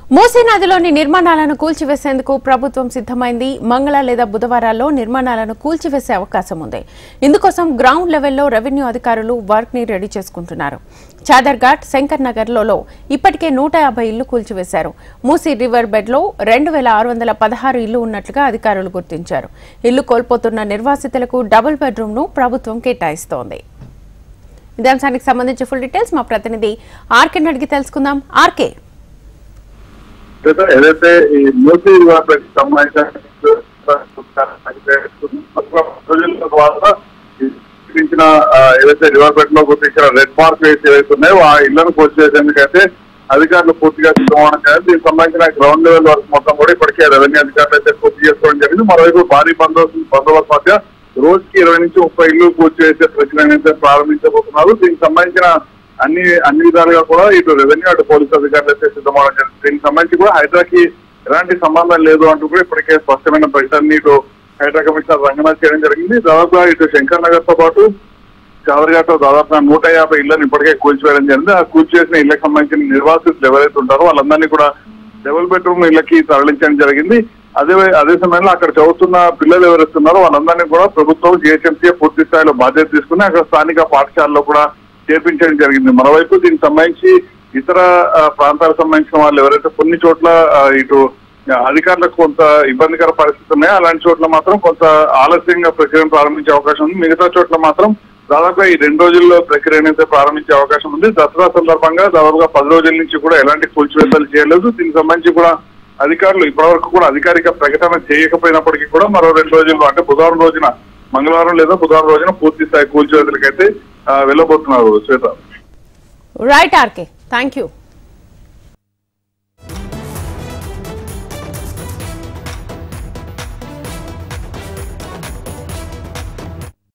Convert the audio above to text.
మూసీ నదిలోని నిర్మాణాలను కూల్చివేసేందుకు ప్రభుత్వం సిద్ధమైంది మంగళ లేదా బుధవారాల్లో నిర్మాణాలను కూల్చివేసే అవకాశం ఉంది ఇందుకోసం గ్రౌండ్ లెవెల్లో రెవెన్యూ అధికారులు వర్క్ ని రెడీ చేసుకుంటున్నారు చాదర్ఘాట్ శంకర్ నగర్లలో ఇప్పటికే నూట యాభై ఇళ్లు కూల్చివేశారు మూసీ రివర్ బెడ్లో రెండు వేల ఆరు వందల పదహారు ఇళ్లు ఉన్నట్లుగా అధికారులు గుర్తించారు ఇల్లు కోల్పోతున్న నిర్వాసితులకు డబుల్ బెడ్రూమ్ ను ప్రభుత్వం కేటాయిస్తోంది ఇదే అంశానికి సంబంధించి ఫుల్ డీటెయిల్స్ మా ప్రతినిధి ఆర్కే అడిగి తెలుసుకుందాం ఆర్కే లేదా ఏదైతే ఈ మూసీ వివాదానికి సంబంధించిన ప్రజల ద్వారా గుర్తించిన ఆ, ఏదైతే రివర్బెట్ లో గుర్తించిన రెడ్ మార్క్ వేసి ఏవైతే ఉన్నాయో ఆ ఇళ్లను కూర్చేసేందుకైతే అధికారులు పూర్తిగా సిద్ధమవడం కాదు దీనికి సంబంధించిన గ్రౌండ్ లెవెల్ వర్క్ మొత్తం కూడా ఇప్పటికే రెవెన్యూ అధికారులు అయితే పూర్తి చేసుకోవడం జరిగింది మరోవైపు భారీ బందోబస్తు బందోబస్తు మధ్య రోజుకి ఇరవై నుంచి ముప్పై ఇల్లు పూర్తి చేసే ప్రక్రియను అయితే ప్రారంభించబోతున్నారు దీనికి సంబంధించిన అన్ని అన్ని విధాలుగా కూడా ఇటు రెవెన్యూ అటు పోలీసు అధికారులు అయితే సిద్ధమవడం జరిగింది దీనికి సంబంధించి కూడా హైడ్రాకి ఎలాంటి సంబంధం లేదు అంటూ కూడా ఇప్పటికే స్పష్టమైన ప్రకటన ఇటు హైడ్రా కమిషనర్ రంగనాథ్ చేయడం జరిగింది దాదాపుగా ఇటు శంకర్ నగర్ తో పాటు చాదర్ఘాట్ లో దాదాపు నూట యాభై ఇళ్లను ఇప్పటికే కూల్చివేయడం జరిగింది ఆ కూల్చివేసిన ఇళ్లకు సంబంధించిన నిర్వాసితులు ఎవరైతే ఉంటారో వాళ్ళందరినీ కూడా డబుల్ బెడ్రూమ్ ఇళ్లకి తరలించడం జరిగింది అదే అదే సమయంలో అక్కడ చదువుతున్న పిల్లలు ఎవరైతే ఉన్నారో వాళ్ళందరినీ కూడా ప్రభుత్వం జిహెచ్ఎంసీ పూర్తి స్థాయిలో బాధ్యత తీసుకుని అక్కడ స్థానిక పాఠశాలలో కూడా చేర్పించడం జరిగింది మరోవైపు దీనికి సంబంధించి ఇతర ఆ, ప్రాంతాలకు సంబంధించిన వాళ్ళు ఎవరైతే కొన్ని చోట్ల ఆ, ఇటు ఆ, అధికారులకు కొంత ఇబ్బందికర పరిస్థితి ఉన్నాయో అలాంటి చోట్ల మాత్రం కొంత ఆలస్యంగా ప్రక్రియను ప్రారంభించే అవకాశం ఉంది మిగతా చోట్ల మాత్రం దాదాపుగా ఈ రెండు రోజుల్లో ప్రక్రియను అయితే ప్రారంభించే అవకాశం ఉంది దసరా సందర్భంగా దాదాపుగా పది రోజుల నుంచి కూడా ఎలాంటి కూల్చివేతలు చేయలేదు దీనికి సంబంధించి కూడా అధికారులు ఇప్పటివరకు కూడా అధికారిక ప్రకటన చేయకపోయినప్పటికీ కూడా మరో రెండు రోజుల్లో అంటే బుధవారం రోజున మంగళవారం లేదా బుధవారం రోజున పూర్తి స్థాయి కూల్చివేతలకైతే ఆ, వెళ్ళబోతున్నారు Shweta right RK thank you